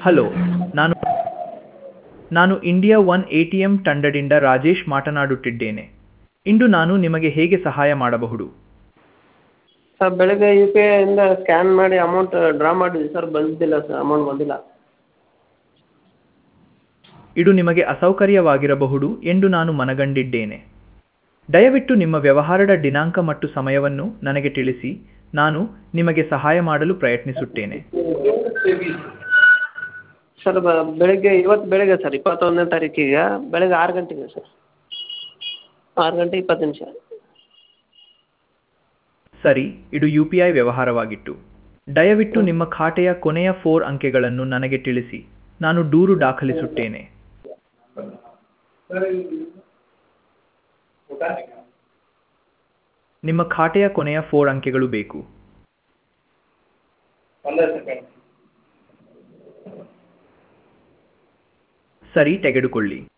hello ನಾನು ನಾನು India one A T M ತಂಡದಿಂದ ರಾಜೇಶ್ ಮಾತನಾಡುತ್ತಿದ್ದೇನೆ ಇಂದು ನಾನು ನಿಮಗೆ ಹೇಗೆ ಸಹಾಯ ಮಾಡಬಹುದು ಸರ್ ಬೆಳಗ್ಗೆ ಯು ಪಿ ಐಯಿಂದ ಸ್ಕ್ಯಾನ್ ಮಾಡಿ ಅಮೌಂಟ್ ಡ್ರಾ ಮಾಡಿದ್ವಿ ಸರ್ ಬಂದಿಲ್ಲ ಸರ್ ಅಮೌಂಟ್ ಬಂದಿಲ್ಲ ಇದು ನಿಮಗೆ ಅಸೌಕರ್ಯವಾಗಿರಬಹುದು ಎಂದು ನಾನು ಮನಗಂಡಿದ್ದೇನೆ ದಯವಿಟ್ಟು ನಿಮ್ಮ ವ್ಯವಹಾರದ ದಿನಾಂಕ ಮತ್ತು ಸಮಯವನ್ನು ನನಗೆ ತಿಳಿಸಿ ನಾನು ನಿಮಗೆ ಸಹಾಯ ಮಾಡಲು ಪ್ರಯತ್ನಿಸುತ್ತೇನೆ ಸರ್ ಬ ಬೆಳಗ್ಗೆ ಇವತ್ತು ಬೆಳಗ್ಗೆ ಸರ್ ಇಪ್ಪತ್ತೊಂದನೇ ತಾರೀಕಿಗೆ ಬೆಳಗ್ಗೆ ಆರು ಗಂಟೆಗೆ ಸರ್ ಆರು ಗಂಟೆ ಇಪ್ಪತ್ತು ನಿಮಿಷ ಸರಿ ಇದು ಯು ಪಿ ಐ ವ್ಯವಹಾರವಾಗಿತ್ತು ದಯವಿಟ್ಟು ನಿಮ್ಮ ಖಾತೆಯ ಕೊನೆಯ ಫೋರ್ ಅಂಕೆಗಳನ್ನು ನನಗೆ ತಿಳಿಸಿ ನಾನು ದೂರು ದಾಖಲಿಸುತ್ತೇನೆ ನಿಮ್ಮ ಖಾತೆಯ ಕೊನೆಯ ಫೋರ್ ಅಂಕೆಗಳು ಬೇಕು ಸರಿ ತೆಗೆದುಕೊಳ್ಳಿ